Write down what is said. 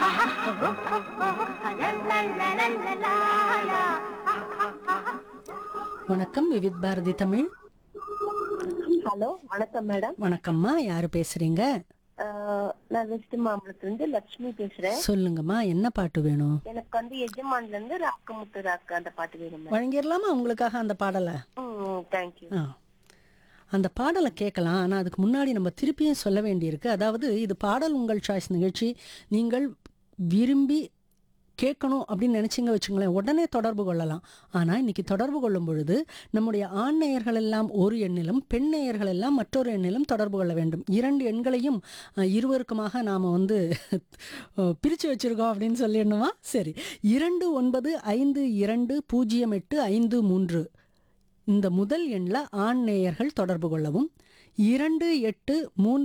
வணக்கம் விவித் பாரதி தமிழ் ஹலோ வணக்கம் மேடம் வணக்கம்மா யாரு பேசுறீங்க அஹ், நான் வெஸ்ட் மாம்பலத்துல இருந்து லட்சுமி பேசுறேன் சொல்லுங்கம்மா என்ன பாட்டு வேணும் எனக்கு வந்து எஜமான்ல இருந்து ராக்கமுத்து ராக்கு அந்த பாட்டு வேணும் மேடம் வழங்கிடலாமா உங்களுக்காக அந்த பாடலை ம் தேங்க்யூ ஆ அந்த பாடலை கேட்கலாம் ஆனால் அதுக்கு முன்னாடி நம்ம திருப்பியும் சொல்ல வேண்டியிருக்கு அதாவது இது பாடல் உங்கள் சாய்ஸ் நிகழ்ச்சி நீங்கள் விரும்பி கேட்கணும் அப்படின்னு நினச்சிங்க வச்சுங்களேன் உடனே தொடர்பு கொள்ளலாம் ஆனால் இன்னைக்கு தொடர்பு கொள்ளும் பொழுது நம்முடைய ஆண் நேயர்கள் எல்லாம் ஒரு எண்ணிலும் பெண் நேயர்கள் எல்லாம் மற்றொரு எண்ணிலும் தொடர்பு கொள்ள வேண்டும் இரண்டு எண்களையும் அஹ், இருவருக்குமாக நாம் வந்து பிரித்து வச்சுருக்கோம் அப்படின்னு சொல்லிடணுமா சரி இரண்டு ஒன்பது ஐந்து இரண்டு பூஜ்ஜியம் எட்டு ஐந்து மூன்று இந்த முதல் எண்ணில் ஆண் நேயர்கள் தொடர்பு கொள்ளவும் இரண்டு எட்டு மூன்று